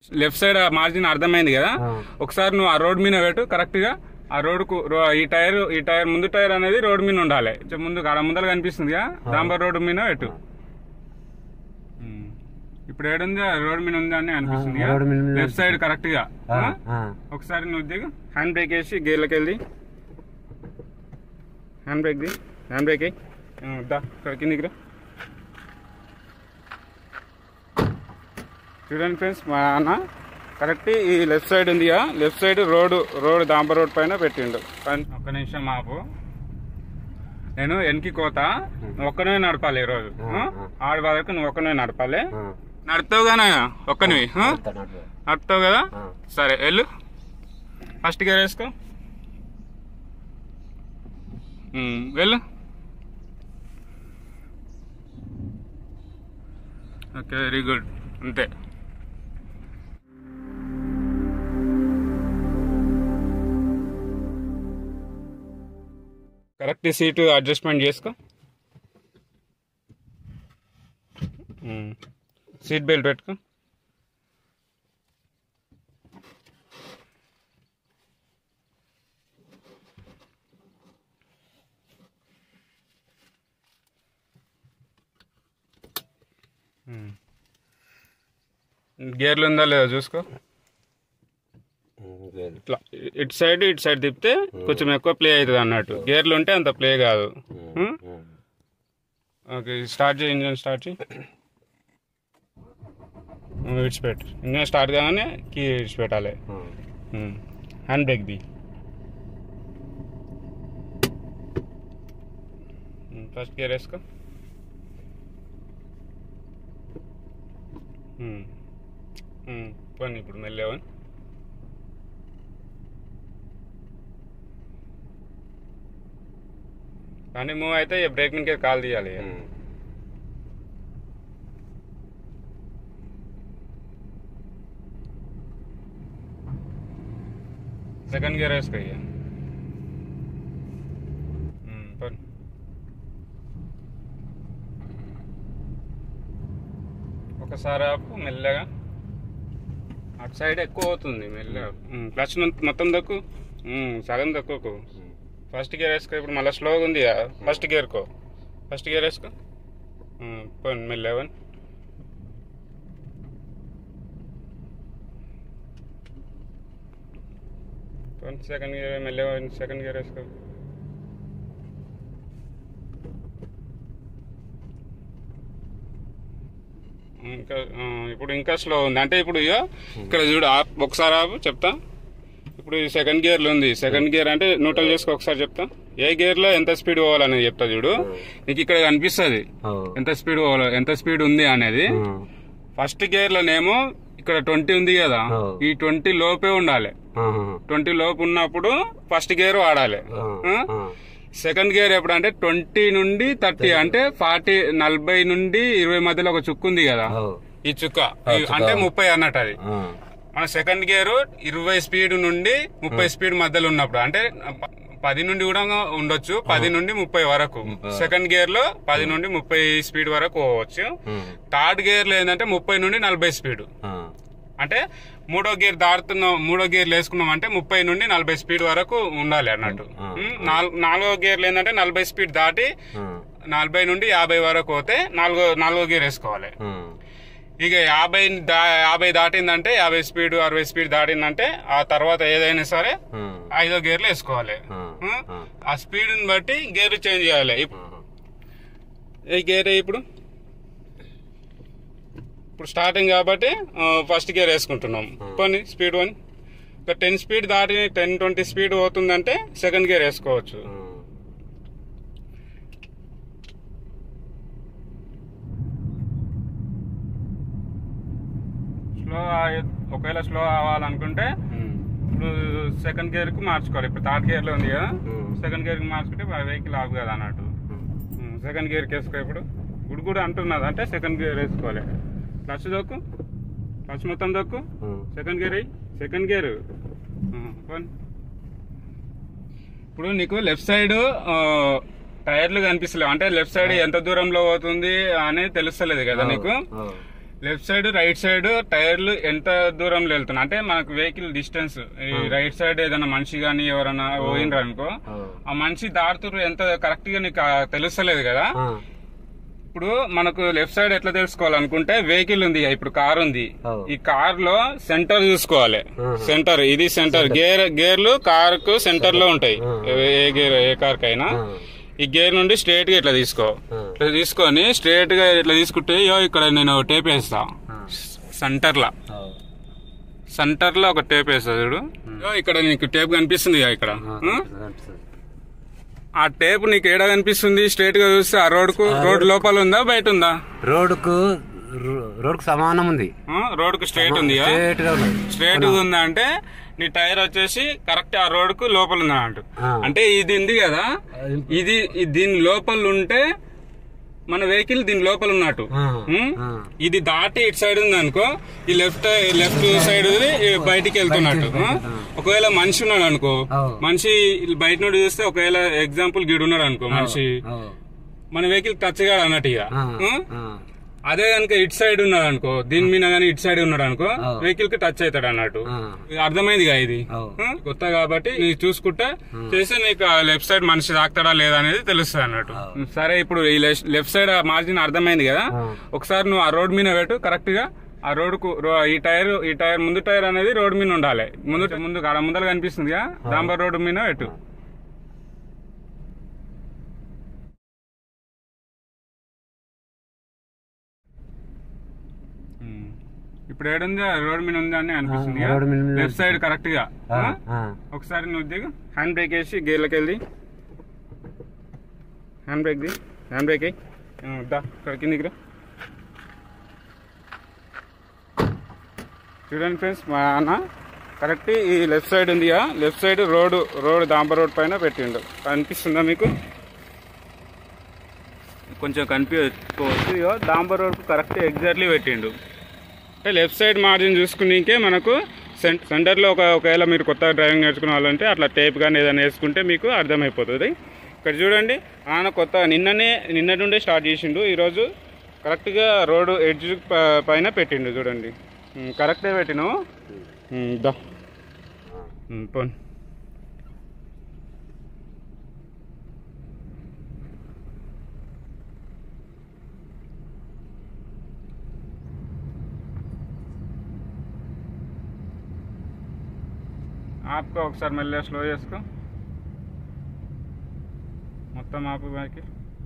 Left side margin అర్థమైంది కదా ఆ. ఒకసారి నువ్వు ఆ రోడ్ మీద పెట్టు కరెక్ట్ గా ఆ రోడ్కు రో- ఈ టైర్ ఈ టైర్ ముందు టైర్ అనేది రోడ్ మీద ఉండాలి చ- ముందు ఆడ ముందర కనిపిస్తుంది కదా డాంబర్ రోడ్ మీద పెట్టు ఉమ్. ఇప్పుడు ఏడుంది ఆ రోడ్ మీద ఉంది అని అనిపిస్తుంది ఆ, రోడ్ మీద ఉంది. లెఫ్ట్ సైడ్ కరెక్ట్ గా ఆ, ఆ? ఆ. ఒకసారి నువ్వు దిగు హ్యాండ్ బ్రేక్ వేసి గేర్లోకి వెళ్ళి హ్యాండ్ బ్రేక్ ది హ్యాండ్ బ్రేక్ ఎయ్. ఆ, దా ఇక్కడ కిందికి రా చూడండి ఫ్రెండ్స్ మా అన్న కరెక్ట్ ఈ లెఫ్ట్ సైడ్ ఉంది కదా లెఫ్ట్ సైడ్ రోడ్ రోడ్ దాంబర్ రోడ్ పైన పెట్టిండు కానీ ఒక్క నిమిషం మాపు నేను వెనక్కి కోత నువ్వు ఒక్కనే నడపాలి ఈరోజు ఆ, ఆ? ఆ. ఆడి వరకు నువ్వు ఒక్కనే నడపాలి ఆ. నడుపుతావు కానీ ఒక్కనివి ఆ? నడుపుతా, నడుపుతా. నడుపుతావు కదా ఆ. సరే వెళ్ళు ఫస్ట్ గేర్ వేసుకో ఉమ్, వెళ్ళు ఓకే వెరీ గుడ్ అంతే కరెక్ట్ సీటు అడ్జస్ట్మెంట్ చేసుకో ఉమ్, సీట్ బెల్ట్ పెట్టుకో గేర్లు ఉందా లేదా చూసుకో ఉమ్, లేదు. ఇట్లా ఇటు సైడ్ ఇటు సైడ్ తిప్పితే కొంచెం ఎక్కువ ప్లే అవుతుంది అన్నట్టు గేర్లు ఉంటే అంత ప్లే కాదు ఉమ్, ఉమ్? ఉమ్. ఓకే స్టార్ట్ చేయి ఇంజన్ స్టార్ట్ చేయి ఉమ్, విడిచిపెట్టు ఇంజన్ స్టార్ట్ కాగానే కీ విడిచిపెట్టాలి ఉమ్. హ్యాండ్ బ్రేక్ ది ఫస్ట్ గేర్ వేసుకో ఉమ్. ఉమ్, పోనీ ఇప్పుడు మెల్లేవని కానీ మూవ్ అయితే బ్రేక్ మీదకే కాల్ తీయాలి ఉమ్. సెకండ్ గేర్ వేసుకో ఇక ఉమ్, పోనీ. ఒకసారి ఆపు మెల్లగా అటు సైడ్ ఎక్కువ అవుతుంది మెల్లగా ఉమ్, క్లచ్ ను మొత్తం దక్కు ఉమ్, సగం దక్కుకు ఉమ్. ఫస్ట్ గేర్ వేసుకో ఇప్పుడు మళ్ళీ స్లోగా ఉంది కదా ఫస్ట్ గేర్కో ఫస్ట్ గేర్ వేసుకో ఉమ్, పోనీ మెల్లగా పోనీ సెకండ్ గేర్ మెల్లగా సెకండ్ గేర్ వేసుకో ఇంకా ఆ, ఇప్పుడు ఇంకా స్లో ఉంది అంటే ఇప్పుడు ఇక ఇక్కడ చూడు ఆప్ ఒకసారి ఆపు చెప్తా ఇప్పుడు ఈ సెకండ్ గేర్లో ఉంది సెకండ్ గేర్ అంటే న్యూట్రల్ చేసుకో ఒకసారి చెప్తా ఏ గేర్ లో ఎంత స్పీడ్ పోవాలనేది చెప్తా చూడు నీకు ఇక్కడ కనిపిస్తుంది ఓ. ఎంత స్పీడ్ పోవాలి ఎంత స్పీడ్ ఉంది అనేది ఉమ్. ఫస్ట్ గేర్ లోనేమో ఇక్కడ ట్వంటీ ఉంది కదా ఓ. ఈ ట్వంటీ లోపే ఉండాలి ఆహా. ట్వంటీ లోపు ఉన్నప్పుడు ఫస్ట్ గేర్ వాడాలి ఆ, ఆ? ఆ. సెకండ్ గేర్ ఎప్పుడు అంటే ట్వంటీ నుండి థర్టీ అంటే ఫార్టీ నలభై నుండి ఇరవై మధ్యలో ఒక చుక్క ఉంది కదా ఓ. ఈ చుక్క ఆ ఈ- చుక్క. అంటే ముప్పై అన్నట్టు అది ఆ. మన సెకండ్ గేర్ ఇరవై స్పీడ్ నుండి ముప్పై స్పీడ్ మధ్యలో ఉన్నప్పుడు అంటే ప- పది నుండి కూడా ఉండొచ్చు పది నుండి ముప్పై వరకు సెకండ్ గేర్ లో పది నుండి ముప్పై స్పీడ్ వరకు పోవచ్చు ఉమ్. థర్డ్ గేర్ లో ఏంటంటే ముప్పై నుండి నలభై స్పీడ్ ఆ. అంటే మూడో గేర్ దాటుతున్నాం మూడో గేర్ వేసుకున్నాం అంటే ముప్పై నుండి నలభై స్పీడ్ వరకు ఉండాలి అన్నట్టు ఆ. ఉమ్, నాల్- నాలుగో గేర్లు ఏంటంటే నలభై స్పీడ్ దాటి ఆ. నలభై నుండి యాభై వరకు పోతే నాలుగో నాలుగో గేర్ వేసుకోవాలి ఆ. ఇక యాభై దా- యాభై దాటిందంటే యాభై స్పీడ్ అరవై స్పీడ్ దాటిందంటే ఆ తర్వాత ఏదైనా సరే ఆ. ఐదో గేర్లు వేసుకోవాలి ఆ. ఉమ్, ఆ. ఆ స్పీడ్ ని బట్టి గేర్ చేంజ్ చేయాలి ఇప్- ఆ. ఏ గేర్ ఇప్పుడు ఇప్పుడు స్టార్టింగ్ కాబట్టి ఫస్ట్ గేర్ వేసుకుంటున్నాం పోనీ స్పీడ్ వన్ ఒక టెన్ స్పీడ్ దాటి టెన్ ట్వంటీ స్పీడ్ పోతుందంటే సెకండ్ గేర్ వేసుకోవచ్చు ఆ. స్లో ఒకవేళ స్లో అవ్వాలనుకుంటే ఉమ్. ఇప్పుడు సెకండ్ గేర్ కు మార్చుకోవాలి ఇప్పుడు థర్డ్ గేర్ లో ఉంది కదా ఉమ్. సెకండ్ గేర్ కి మార్చుకుంటే వెహికల్ ఆగు కదా అన్నట్టు ఉమ్. సెకండ్ గేర్ కి వేసుకో ఇప్పుడు గుడి కూడా అంటున్నది అంటే సెకండ్ గేర్ వేసుకోవాలి క్లచ్ దొక్కు క్లచ్ మొత్తం దొక్కు ఉమ్. సెకండ్ గేర్ అయ్యి సెకండ్ గేర్ ఇప్పుడు నీకు లెఫ్ట్ సైడ్ టైర్లు కనిపిస్తలేవు అంటే లెఫ్ట్ సైడ్ ఎంత దూరంలో పోతుంది అనేది తెలుస్తలేదు కదా నీకు ఓ. లెఫ్ట్ సైడ్ రైట్ సైడ్ టైర్లు ఎంత దూరంలో వెళ్తున్నాయి అంటే మనకు వెహికల్ డిస్టెన్స్ ఈ రైట్ సైడ్ ఏదైనా మనిషి గానీ ఎవరైనా పోయినరు అనుకో ఆ. ఆ మనిషి దాటుతురు ఎంత కరెక్ట్ గా నీకు ఆ తెలుస్తలేదు కదా ఆ. ఇప్పుడు మనకు లెఫ్ట్ సైడ్ ఎట్లా తెలుసుకోవాలనుకుంటే వెహికల్ ఉంది ఇప్పుడు కార్ ఉంది అవు. ఈ కార్ లో సెంటర్ చూసుకోవాలి ఆహా. సెంటర్ ఇది సెంటర్ గేర్ గేర్లు కార్ కు సెంటర్ లో ఉంటాయి ఆ. ఏ- ఏ గేర్ ఏ కార్ కైనా ఆ. ఈ గేర్ నుండి స్ట్రేట్ గా ఇట్లా తీసుకో ఆ. ఇట్లా తీసుకొని స్ట్రేట్ గా ఇట్లా తీసుకుంటే ఇగో ఇక్కడ నేను టేప్ వేస్తా ఆ. సెంటర్ లా అవు. సెంటర్ లో ఒక టేప్ వేస్తా చూడు ఇగో ఇక్కడ నీకు టేప్ కనిపిస్తుంది ఇగో ఇక్కడ ఆ, ఆ? కనిపిస్తుంది, కనిపిస్తుంది. ఆ టేప్ నీకు ఏడా కనిపిస్తుంది స్ట్రేట్ గా చూస్తే ఆ రోడ్ కు రోడ్ లోపల ఉందా బయట ఉందా రోడ్డుకు రో- రోడ్డుకు సమానం ఉంది రోడ్ కు స్ట్రేట్ ఉంది స్ట్రేట్ గా ఉన్నది స్ట్రేట్ ఉందా అంటే నీ టైర్ వచ్చేసి కరెక్ట్ ఆ రోడ్ కు లోపల ఉందా అంటు ఆ. అంటే ఇది ఉంది కదా ఇది ఇది దీని లోపల ఉంటే మన వెహికల్ దీని లోపల ఉన్నట్టు ఆ. ఉం? ఆ. ఇది దాటి ఇటు సైడ్ ఉంది అనుకో ఈ లెఫ్ట్ లెఫ్ట్ సైడ్ బయటికి వెళ్తున్నట్టు ఆ? ఒకవేళ మనిషి ఉన్నాడు అనుకో అవు. మనిషి బయట నుండి చూస్తే ఒకవేళ ఎగ్జాంపుల్ గిడు ఉన్నాడు అనుకో మనిషి అవు. మన వెహికల్ టచ్ కాడు అన్నట్టు ఇక ఆ. ఉం? ఆ. అదే కనుక ఇటు సైడ్ ఉన్నాడు అనుకో దీని మీద కానీ ఇటు సైడ్ ఉన్నాడు అనుకో అవు. వెహికల్ కి టచ్ అవుతాడు అన్నట్టు ఆ. ఇది అర్థమైంది కదా ఇది అవు. ఆ? కొత్త కాబట్టి నీకు చూసుకుంటే చేస్తే నీకు లెఫ్ట్ సైడ్ మనిషి తాకుతాడా లేదా అనేది తెలుస్తుంది అన్నట్టు అవు. సరే ఇప్పుడు ఈ లెఫ్ట్ సైడ్ మార్జిన్ అర్థమైంది కదా ఆ. ఒకసారి నువ్వు ఆ రోడ్ మీద పెట్టు కరెక్ట్ గా ఆ రోడ్ కు రో- ఈ టైర్ ఈ టైర్ ముందు టైర్ అనేది రోడ్ మీద ఉండాలి ముందు ముందు ఆడ ముందర కనిపిస్తుంది కదా డాంబర్ రోడ్ మీద పెట్టు ఉమ్. ఇప్పుడు ఏడుంది రోడ్ మీద ఉంది అని అనిపిస్తుంది ఆ, రోడ్ మీద ఉంది. లెఫ్ట్ సైడ్ కరెక్ట్ గా ఆ. ఆ? ఆ. ఒకసారి నువ్వు దిగు హ్యాండ్ బ్రేక్ వేసి గేర్లోకి వెళ్ళి హ్యాండ్ బ్రేక్ ది హ్యాండ్ బ్రేక్ అయ్యి దా ఇక్కడ కిందికి రా చూడండి ఫ్రెండ్స్ మా అన్న కరెక్ట్ ఈ లెఫ్ట్ సైడ్ ఉంది లెఫ్ట్ సైడ్ రోడ్ రోడ్ దాంబర్ రోడ్ పైన పెట్టిండు కనిపిస్తుందా మీకు కొంచెం కనిపించుకోవచ్చు ఇగో దాంబర్ రోడ్ కరెక్ట్ ఎగ్జాక్ట్లీ పెట్టిండు అంటే లెఫ్ట్ సైడ్ మార్జిన్ చూసుకునికే మనకు సెం- సెంటర్లో ఒక ఒకవేళ మీరు కొత్తగా డ్రైవింగ్ నేర్చుకునే వాళ్ళంటే అట్లా టేప్ కానీ ఏదైనా వేసుకుంటే మీకు అర్థమైపోతుంది ఇక్కడ చూడండి నాన్న కొత్త నిన్ననే నిన్న నుండే స్టార్ట్ చేసిండు ఈరోజు కరెక్ట్గా రోడ్డు ఎడ్జ్ పైన పెట్టిండు చూడండి ఉమ్, కరెక్టే పెట్టినావు ఉమ్, దా ఉమ్, పోన్ ఆపుకో ఒకసారి మళ్ళీ స్లో చేసుకో మొత్తం ఆపు బాకి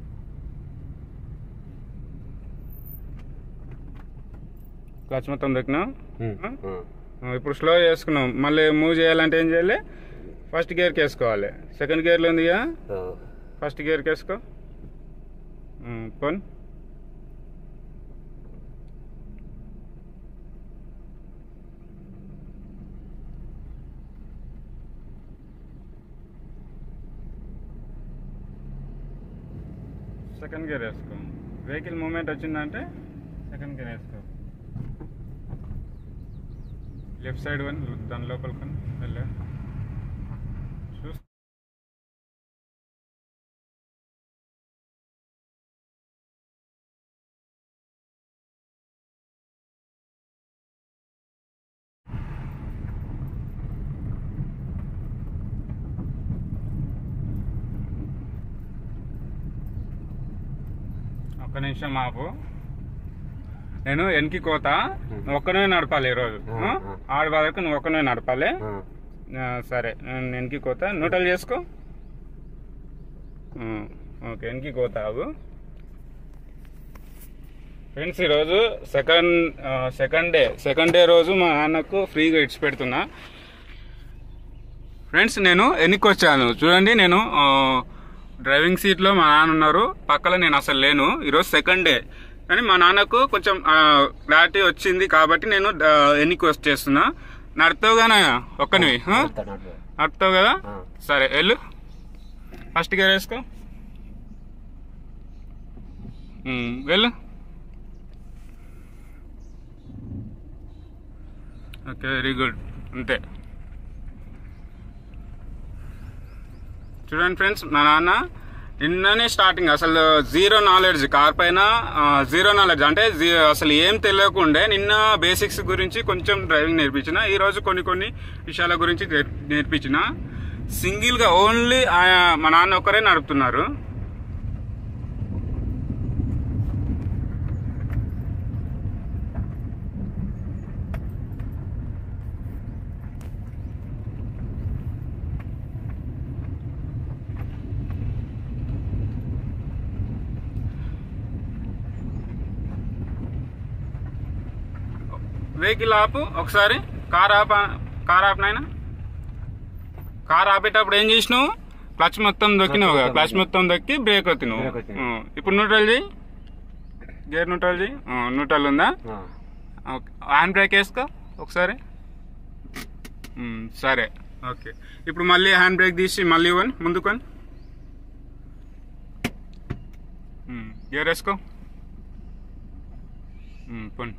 క్లచ్ మొత్తం దొక్కినావు ఉమ్. ఆ? ఆ. ఇప్పుడు స్లో చేసుకున్నాం మళ్ళీ మూవ్ చేయాలంటే ఏం చేయాలి ఫస్ట్ గేర్కి వేసుకోవాలి సెకండ్ గేర్లో ఉంది కదా ఆ. ఫస్ట్ గేర్కి వేసుకో ఉమ్, పోన్ సెకండ్ గేర్ వేసుకో వెహికల్ మూమెంట్ వచ్చిందంటే సెకండ్ గేర్ వేసుకో లెఫ్ట్ సైడ్ వన్ దాని లోపలికి వెళ్ళా చూస్ ఒక్క నిమిషం ఆపు నేను వెనక్కి కోత నువ్వు ఒక్కనే నడపాలి ఈరోజు ఆ, ఆ? ఆ. ఆడి వరకు నువ్వు ఒక్కనే నడపాలి ఆ. ఆ, సరే నేను వెనక్కి కోత నూటలు చేసుకో ఆ, ఓకే వెనక్కి కోత ఆగు ఫ్రెండ్స్ ఈరోజు సెకండ్ ఆ, సెకండ్ డే సెకండ్ డే రోజు మా నాన్నకు ఫ్రీగా ఇడ్చి పెడుతున్నా ఫ్రెండ్స్ నేను వెనక్కి వచ్చాను చూడండి నేను ఆ, డ్రైవింగ్ సీట్లో మా నాన్న ఉన్నారు పక్కన నేను అసలు లేను ఈరోజు సెకండ్ డే కానీ మా నాన్నకు కొంచెం క్లారిటీ వచ్చింది కాబట్టి నేను ఆ, వెనక్కి వచ్చేస్తున్నా నడుతావుగానే ఒక్కనివి ఆ? నడుపుతా, నడుపుతా. నడుతావు కదా ఆ. సరే వెళ్ళు ఫస్ట్ గేర్ వేసుకో ఉమ్, వెళ్ళు ఓకే వెరీ గుడ్ అంతే చూడండి ఫ్రెండ్స్ మా నాన్న నిన్ననే స్టార్టింగ్ అసలు జీరో నాలెడ్జ్ కార్ పైన జీరో నాలెడ్జ్ అంటే జీ- అసలు ఏం తెలియకుండే నిన్న బేసిక్స్ గురించి కొంచెం డ్రైవింగ్ నేర్పించిన ఈ రోజు కొన్ని కొన్ని విషయాల గురించి నేర్- నేర్పించిన సింగిల్ గా ఓన్లీ మా నాన్న ఒక్కరే నడుపుతున్నారు వెహికల్ ఆపు ఒకసారి కార్ ఆప కార్ ఆపినాయన కార్ ఆపేటప్పుడు ఏం చేసినావు క్లచ్ మొత్తం దొక్కినావు కదా క్లచ్ మొత్తం దొక్కి బ్రేక్ వచ్చినావు బ్రేక్ వచ్చింది. ఆ, ఇప్పుడు న్యూట్రల్ చేయి గేర్ న్యూట్రల్ చేయి ఆ, న్యూట్రల్ ఉందా ఆ. ఓకే హ్యాండ్ బ్రేక్ వేసుకో ఒకసారి మ్, సరే ఓకే ఇప్పుడు మళ్ళీ హ్యాండ్ బ్రేక్ తీసి మళ్ళీ ఇవ్వని ముందుకొని మ్, గేర్ వేసుకో మ్, పోనీ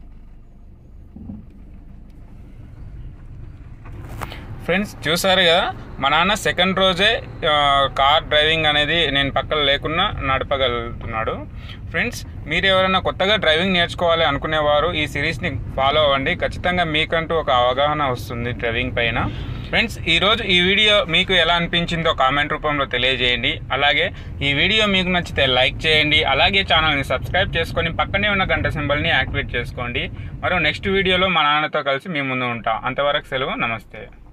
ఫ్రెండ్స్ చూసారు కదా మా నాన్న సెకండ్ రోజే ఆ, కార్ డ్రైవింగ్ అనేది నేను పక్కన లేకున్నా నడపగలుగుతున్నాడు ఫ్రెండ్స్ మీరు ఎవరైనా కొత్తగా డ్రైవింగ్ నేర్చుకోవాలి అనుకునేవారు ఈ సిరీస్ని ఫాలో అవ్వండి ఖచ్చితంగా మీకంటూ ఒక అవగాహన వస్తుంది డ్రైవింగ్ పైన ఫ్రెండ్స్ ఈరోజు ఈ వీడియో మీకు ఎలా అనిపించిందో కామెంట్ రూపంలో తెలియజేయండి అలాగే ఈ వీడియో మీకు నచ్చితే లైక్ చేయండి అలాగే ఛానల్ని సబ్స్క్రైబ్ చేసుకొని పక్కనే ఉన్న గంట సింబల్ని యాక్టివేట్ చేసుకోండి మరో నెక్స్ట్ వీడియోలో మా నాన్నతో కలిసి మీ ముందు ఉంటాం అంతవరకు సెలవు నమస్తే